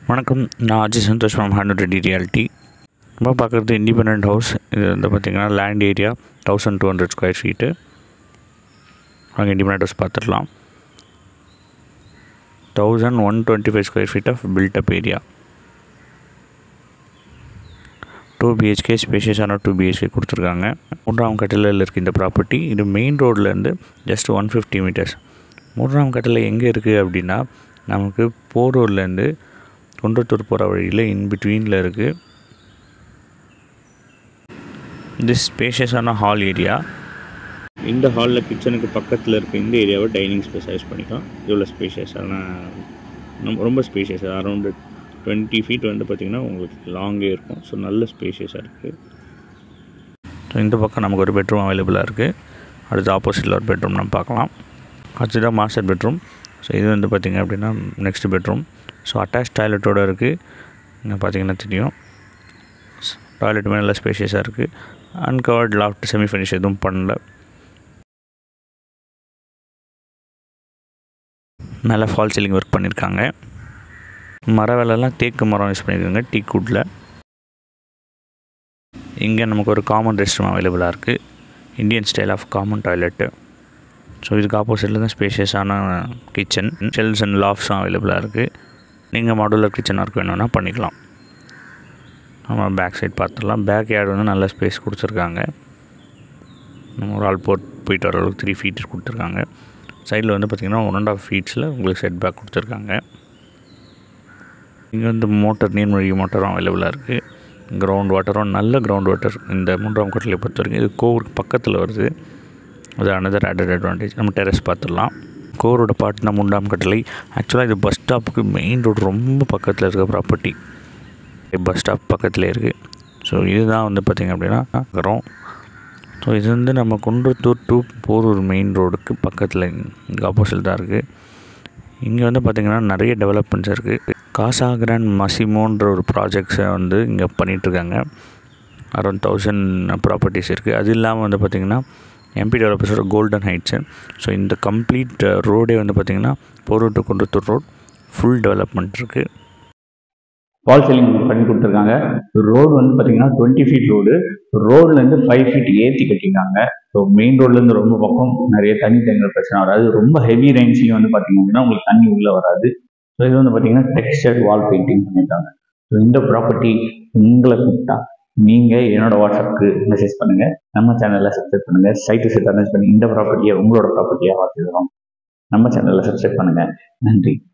வணக்கம் நான் Ajay Santhosh from hundred ready reality நம்ம பார்க்குறது இண்டிபெண்ட் ஹவுஸ் இது வந்து பார்த்திங்கன்னா land area thousand two hundred square feet அங்கே இண்டிபெண்ட் ஹவுஸ் பார்த்துடலாம் thousand one twenty five square feet of built up area two BHK ஸ்பேஷியஸான டூ பிஹெச்கே கொடுத்துருக்காங்க மூன்றாம் கட்டிலில் இருக்குது இந்த ப்ராப்பர்ட்டி இது மெயின் ரோட்லேருந்து ஜஸ்ட் ஒன் ஃபிஃப்டி மீட்டர்ஸ் மூன்றாம் கட்டில் எங்கே இருக்குது அப்படின்னா நமக்கு போரூர்லேருந்து குன்றத்தூர் போகிற வழியில் இன் பிட்வீனில் இருக்குது இது ஸ்பேஷியஸான ஹால் ஏரியா இந்த ஹாலில் கிச்சனுக்கு பக்கத்தில் இருக்க இந்த ஏரியாவை டைனிங் ஸ்பேஸாக யூஸ் பண்ணிக்கலாம் இவ்வளோ ஸ்பேஷியஸான ரொம்ப ஸ்பேஷியஸ் அரௌண்டு டுவெண்ட்டி ஃபீட் வந்து பார்த்திங்கன்னா உங்களுக்கு லாங்கே இருக்கும் ஸோ நல்ல ஸ்பேஷியஸாக இருக்குது ஸோ இந்த பக்கம் நமக்கு ஒரு பெட்ரூம் அவைலபிளாக இருக்குது அடுத்து ஆப்போசிட்டில் ஒரு பெட்ரூம் நம்ம பார்க்கலாம் அடுத்ததான் மாஸ்டர் பெட்ரூம் ஸோ இது வந்து பார்த்திங்க அப்படின்னா நெக்ஸ்ட் பெட்ரூம் ஸோ அட்டாச் டாய்லெட்டோடு இருக்குது இங்கே பார்த்தீங்கன்னா தெரியும் டாய்லெட்டுமே நல்லா ஸ்பேஷியஸாக இருக்குது அன்கவர்ட் லாஃப்ட் செமி ஃபினிஷ் எதுவும் பண்ணல மேலே ஃபால் சீலிங் ஒர்க் பண்ணியிருக்காங்க மர வேலைலாம் தேக்கு மரம் யூஸ் பண்ணியிருக்காங்க டீ குட்டில் இங்கே நமக்கு ஒரு காமன் ரெஸ்ட் ரூம் அவைலபிளாக இருக்குது Indian style of common toilet so இதுக்கு ஆப்போசிட்டில் தான் ஸ்பேஷியஸான கிச்சன் ஷெல்ஸ் அண்ட் லாஃப்ஸும் அவைலபிளாக இருக்குது நீங்கள் மாடுலர் கிச்சன் ஒர்க் வேணும்னா பண்ணிக்கலாம் நம்ம பேக் சைட் பார்த்துடலாம் பேக் யார்டு வந்து நல்ல ஸ்பேஸ் கொடுத்துருக்காங்க நம்ம ஒரு ஆள் போட் போயிட்டு வர அளவுக்கு த்ரீ ஃபீட் கொடுத்துருக்காங்க சைடில் வந்து பார்த்திங்கன்னா ஒன் அண்ட் ஆஃப் ஃபீட்ஸில் உங்களுக்கு செட் பேக் கொடுத்துருக்காங்க இங்கே வந்து மோட்டர் நீர்மொழி மோட்டரும் அவைலபிளாக இருக்குது கிரவுண்ட் வாட்டரும் நல்ல கிரவுண்ட் வாட்டர் இந்த மூன்றாம் கோட்டிலை பொறுத்த வரைக்கும் இது கோவூருக்கு பக்கத்தில் வருது அது அனதர் ஆடட் அட்வான்டேஜ் நம்ம டெரஸ் பார்த்துடலாம் கோரோட பாட்னா மூன்றாம் கட்டளை ஆக்சுவலாக இது பஸ் ஸ்டாப்புக்கு மெயின் ரோடு ரொம்ப பக்கத்தில் இருக்க ப்ராப்பர்ட்டி பஸ் ஸ்டாப் பக்கத்தில் இருக்குது ஸோ இதுதான் வந்து பார்த்திங்க அப்படின்னா நகரம் ஸோ இது வந்து நம்ம குன்றத்தூர் டு போரூர் மெயின் ரோடுக்கு பக்கத்தில் இங்கே ஆப்போசிட் தான் இருக்குது இங்கே வந்து பார்த்திங்கன்னா நிறைய டெவலப்மெண்ட்ஸ் இருக்குது காசா கிராண்ட் மசிமோன்ற ஒரு ப்ராஜெக்ட்ஸை வந்து இங்கே பண்ணிகிட்ருக்காங்க அரௌண்ட் தௌசண்ட் ப்ராப்பர்ட்டிஸ் இருக்குது அது இல்லாமல் வந்து பார்த்திங்கன்னா எம்பி டெவலப்பர்ஸோட கோல்டன் ஹைட்ஸு ஸோ இந்த கம்ப்ளீட் ரோடே வந்து பார்த்திங்கன்னா Porur to Kundrathur road full development இருக்குது வால் சீலிங் பண்ணி கொடுத்துருக்காங்க ரோடு வந்து பார்த்தீங்கன்னா டுவெண்ட்டி ஃபீட் ரோடு ரோட்லேருந்து ஃபைவ் ஃபீட் ஏற்றி கட்டியிருக்காங்க ஸோ மெயின் ரோட்லேருந்து ரொம்ப பக்கம் நிறைய தண்ணி தேங்குற பிரச்சனை வராது ரொம்ப ஹெவி ரெயின்ஸ்லையும் வந்து பார்த்தீங்க அப்படின்னா உங்களுக்கு தண்ணி உள்ளே வராது ஸோ இது வந்து பார்த்தீங்கன்னா டெக்ஸ்டர் வால் பெயிண்டிங் பண்ணியிருக்காங்க ஸோ இந்த ப்ராப்பர்ட்டி உங்களை கூப்பிட்டா நீங்கள் என்னோட வாட்ஸ்அப்புக்கு மெசேஜ் பண்ணுங்கள் நம்ம சேனலில் சப்ஸ்கிரைப் பண்ணுங்கள் சைட்டு செட் அரேஞ்ச் பண்ணி இந்த ப்ராப்பர்ட்டியை உங்களோட ப்ராப்பர்ட்டியாக பார்த்துக்கிறோம் நம்ம சேனலில் சப்ஸ்கிரைப் பண்ணுங்கள் நன்றி